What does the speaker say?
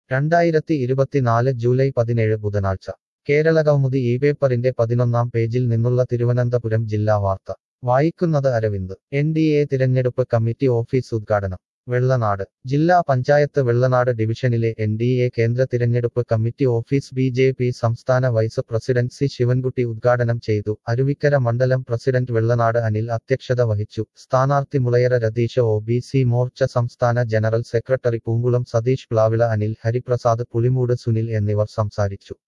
രണ്ടായിരത്തി ഇരുപത്തിനാല് ജൂലൈ പതിനേഴ് ബുധനാഴ്ച കേരളകൗമുദി ഈ പേപ്പറിന്റെ പതിനൊന്നാം പേജിൽ നിന്നുള്ള തിരുവനന്തപുരം ജില്ലാ വാർത്ത വായിക്കുന്നത് അരവിന്ദ് എൻ ഡി എ തിരഞ്ഞെടുപ്പ് കമ്മിറ്റി ഓഫീസ് ഉദ്ഘാടനം വെള്ളനാട് ജില്ലാ പഞ്ചായത്ത് വെള്ളനാട് ഡിവിഷനിലെ എൻ ഡി എ കേന്ദ്ര തിരഞ്ഞെടുപ്പ് committee office B J P സംസ്ഥാന വൈസ് പ്രസിഡന്റ് സി ശിവൻകുട്ടി ഉദ്ഘാടനം ചെയ്തു അരുവിക്കര മണ്ഡലം പ്രസിഡന്റ് വെള്ളനാട് അനിൽ അധ്യക്ഷത വഹിച്ചു സ്ഥാനാർത്ഥി Mulayara Ratheesh O B C Morcha സംസ്ഥാന ജനറൽ സെക്രട്ടറി പൂങ്കുളം സതീഷ് പ്ലാവിള അനിൽ ഹരിപ്രസാദ് പുളിമൂട് സുനിൽ എന്നിവർ സംസാരിച്ചു